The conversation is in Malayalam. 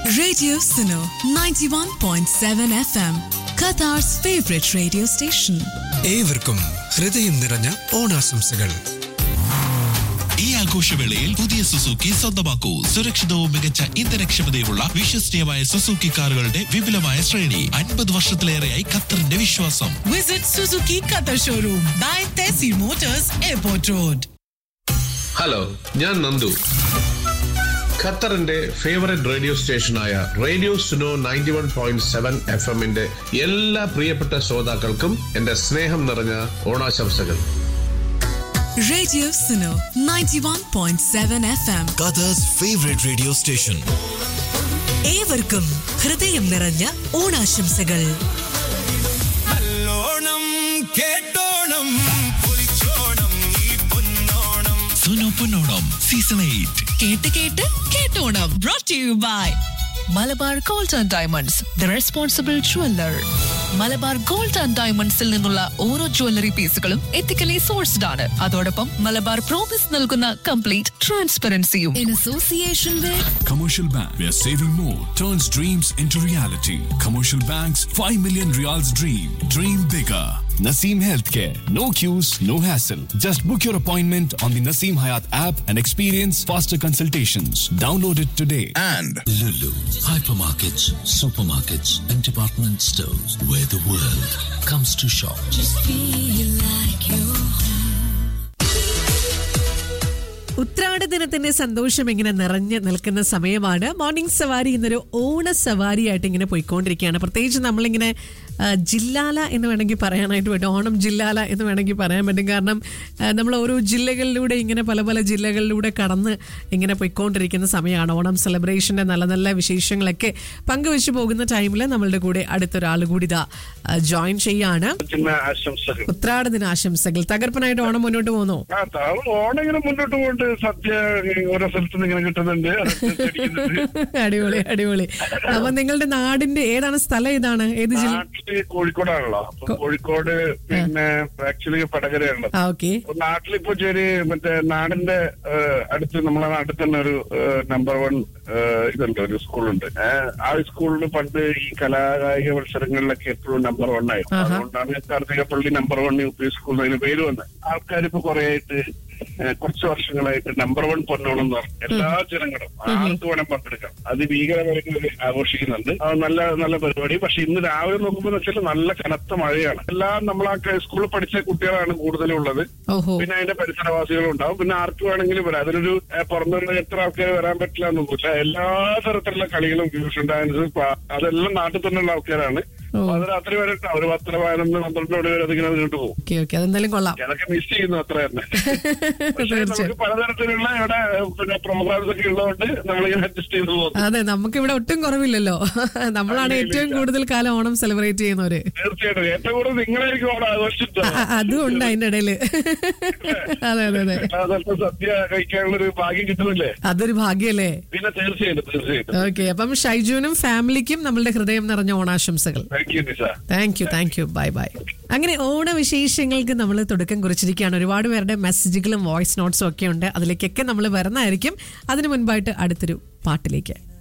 Radio Suno 91.7 FM, Qatar's favorite radio station. ഏവർക്കും ഹൃദയം നിറഞ്ഞ ഓണാശംസകൾ ഈ ആഘോഷവേളയിൽ പുതിയ സുസുക്കി സ്വന്തമാക്കൂ സുരക്ഷിതവും മികച്ച ഇന്ധനക്ഷമതയുമുള്ള വിശ്വസനീയമായ സുസുക്കി കാറുകളുടെ വിപുലമായ ശ്രേണി അൻപത് വർഷത്തിലേറെയായി ഖത്തറിന്റെ വിശ്വാസം Visit Suzuki Qatar Showroom by Tessie Motors Airport Road. Hello ഞാൻ നന്ദു ഖത്തറിന്റെ ഫേവറേറ്റ് റേഡിയോ സ്റ്റേഷനായ radio Suno ninety one point seven F എമ്മിന്റെ എല്ലാ പ്രിയപ്പെട്ട ശ്രോതാക്കൾക്കും എന്റെ സ്നേഹം നിറഞ്ഞ ഓണാശംസകൾ Radio Suno 91.7 FM. Qatar's favorite radio station. ഏവർക്കും ഹൃദയം നിറഞ്ഞ ഓണാശംസകൾ നല്ലോണം കേട്ടോണം പൊളിച്ചോണം ഈ പൊന്നോണം സുനോ പൊന്നോണം സീസൺ എയ്റ്റ് കേട്ട് കേട്ട് കേട്ടോണം brought to you by Malabar gold and diamonds the responsible jeweller Malabar gold and ഡയമണ്ട്സിൽ നിന്നുള്ള ഓരോ ജ്വല്ലറി പീസുകളും എത്തിക്കലി സോഴ്സ്ഡ് ആണ് അതോടൊപ്പം മലബാർ പ്രോമിസ് നൽകുന്ന കംപ്ലീറ്റ് ട്രാൻസ്പെറൻസിയും in association with Commercial Bank, where saving more turns dreams into reality. Commercial Bank's 5 million reals dream. Dream bigger. Naseem Healthcare. No queues, no hassle. Just book your appointment on the Naseem Hayat app and experience faster consultations. Download it today. and Lulu, hypermarkets, supermarkets, and department stores where the world comes to shop. ഉത്രാട ദിനത്തിന്റെ സന്തോഷം ഇങ്ങനെ നിറഞ്ഞു നിൽക്കുന്ന സമയമാണ് മോർണിംഗ് സവാരി ഇന്നൊരു ഓണ സവാരിയായിട്ട് ഇങ്ങനെ പോയിക്കൊണ്ടിരിക്കുകയാണ് പ്രത്യേകിച്ച് നമ്മളിങ്ങനെ ആ, ജില്ലാല എന്ന് വേണമെങ്കിൽ പറയാനായിട്ട് പറ്റും ഓണം ജില്ലാല എന്ന് വേണമെങ്കിൽ പറയാൻ പറ്റും കാരണം ആ, നമ്മൾ ഓരോ ജില്ലകളിലൂടെ ഇങ്ങനെ പല പല ജില്ലകളിലൂടെ കടന്ന് ഇങ്ങനെ പോയിക്കൊണ്ടിരിക്കുന്ന സമയമാണ് ഓണം സെലിബ്രേഷന്റെ നല്ല നല്ല വിശേഷങ്ങളൊക്കെ പങ്കുവെച്ച് പോകുന്ന ടൈമിൽ നമ്മളുടെ കൂടെ അടുത്തൊരാൾ കൂടി ഇതാ ജോയിൻ ചെയ്യാണ് ആശംസകൾ ഉത്രാട ദിന ആശംസകൾ തകർപ്പനായിട്ട് ഓണം മുന്നോട്ട് പോകുന്നു ആ താവ് ഓണം ഇങ്ങനെ മുന്നോട്ട് പോയിട്ട് സദ്യ ഓരോ സ്ഥലത്ത് നിന്ന് ഇങ്ങനെ കിട്ടുന്നുണ്ട് അതൊക്കെ അടിക്കുന്നുണ്ട്. അടിപൊളി അടിപൊളി അപ്പൊ നിങ്ങളുടെ നാടിന്റെ ഏതാണ് സ്ഥലം ഏതാണ് ഏത് ജില്ല നാട്ടില് കോഴിക്കോടാണല്ലോ അപ്പൊ കോഴിക്കോട് പിന്നെ ആക്ച്വലി പടകരയാണല്ലോ ആ ഓക്കെ അപ്പൊ നാട്ടിലിപ്പോ ചെറിയ മറ്റേ നാടിന്റെ ഏഹ്, അടുത്ത് നമ്മളെ നാട്ടിൽ തന്നെ ഒരു നമ്പർ വൺ ഇതുണ്ട് ഒരു സ്കൂളുണ്ട് ഏഹ്, ആ സ്കൂളിൽ പണ്ട് ഈ കലാകായിക മത്സരങ്ങളിലൊക്കെ എപ്പോഴും നമ്പർ വൺ ആയിരുന്നു അതുകൊണ്ടാണ് Karthikappally number one U P സ്കൂളിൽ അതിന് പേര് വന്നത് ആൾക്കാരിപ്പോ കുറെ ആയിട്ട് ഏഹ്, കുറച്ച് വർഷങ്ങളായിട്ട് നമ്പർ വൺ പൊന്നോണം എന്ന് പറഞ്ഞു എല്ലാ ജനങ്ങളും ആർക്ക് വേണം പങ്കെടുക്കാം അത് ഭീകരമായിട്ട് ഇവര് ആഘോഷിക്കുന്നുണ്ട് അത് നല്ല നല്ല പരിപാടി പക്ഷെ ഇന്ന് രാവിലെ നോക്കുമ്പോൾ വെച്ചാൽ നല്ല കനത്ത മഴയാണ് എല്ലാം നമ്മൾ ആ സ്കൂളിൽ പഠിച്ച കുട്ടികളാണ് കൂടുതലും ഉള്ളത് ഓഹോ പിന്നെ അതിന്റെ പരിസരവാസികളും ഉണ്ടാവും പിന്നെ ആർക്ക് വേണമെങ്കിലും വരാം അതിനൊരു ഏഹ്, പുറത്തുനിന്ന് എത്ര ആൾക്കാർ വരാൻ പറ്റില്ല എന്നൊന്നുമില്ല എല്ലാ തരത്തിലുള്ള കളികളും ഫ്യൂഷൻ ഡാൻസ് പ- അതെല്ലാം നാട്ടിൽ തന്നെയുള്ള ആൾക്കാരാണ് അപ്പൊ അത് രാത്രി വരെ ഉണ്ടാവും. ഒരു പത്തര പതിനൊന്ന് പന്ത്രണ്ട് മണി വരെ അതിങ്ങനെ നീണ്ടു പോകും ഓക്കെ ഓക്കെ അതെന്തായാലും കൊള്ളാം അതൊക്കെ മിസ് ചെയ്യുന്നു അത്ര തന്നെ പക്ഷേ നമുക്ക് തീർച്ചയായും പലതരത്തിലുള്ള ഇവിടെ ഏഹ്, പിന്നെ പ്രോഗ്രാംസ് ഒക്കെ ഉള്ളതുകൊണ്ട് നമ്മളിങ്ങനെ അഡ്ജസ്റ്റ് ചെയ്ത് പോകും അതെ നമുക്ക് ഇവിടെ ഒട്ടും കുറവില്ലല്ലോ നമ്മളാണ് ഏറ്റവും കൂടുതൽ കാലം ഓണം സെലിബ്രേറ്റ് ചെയ്യുന്നവര് തീർച്ചയായിട്ടും ഏറ്റവും കൂടുതൽ നിങ്ങളായിരിക്കും അവിടെ ആഘോഷിച്ചത് ആ, അതും ഉണ്ട് അതിന്റെ ഇടയില് അതെ അതെ അതെ അതല്പം സദ്യ കഴിക്കാനുള്ള ഒരു ഭാഗ്യം കിട്ടുന്നില്ലേ അതൊരു ഭാഗ്യല്ലേ പിന്നെ തീർച്ചയായിട്ടും തീർച്ചയായിട്ടും ഓക്കെ അപ്പം ഷൈജുവിനും ഫാമിലിക്കും നമ്മളുടെ ഹൃദയം നിറഞ്ഞ ഓണാശംസകൾ thank you Nisha thank you thank you bye bye അങ്ങനെ ഓണവിശേഷങ്ങൾക്ക് നമ്മൾ തുടക്കം കുറിച്ചിരിക്കുകയാണ് ഒരുപാട് പേരുടെ മെസ്സേജുകളും വോയിസ് നോട്ട്സും ഒക്കെ ഉണ്ട് അതിലേക്കൊക്കെ നമ്മൾ വരുന്നതായിരിക്കും അതിനു മുൻപായിട്ട് അടുത്തൊരു പാട്ടിലേക്ക്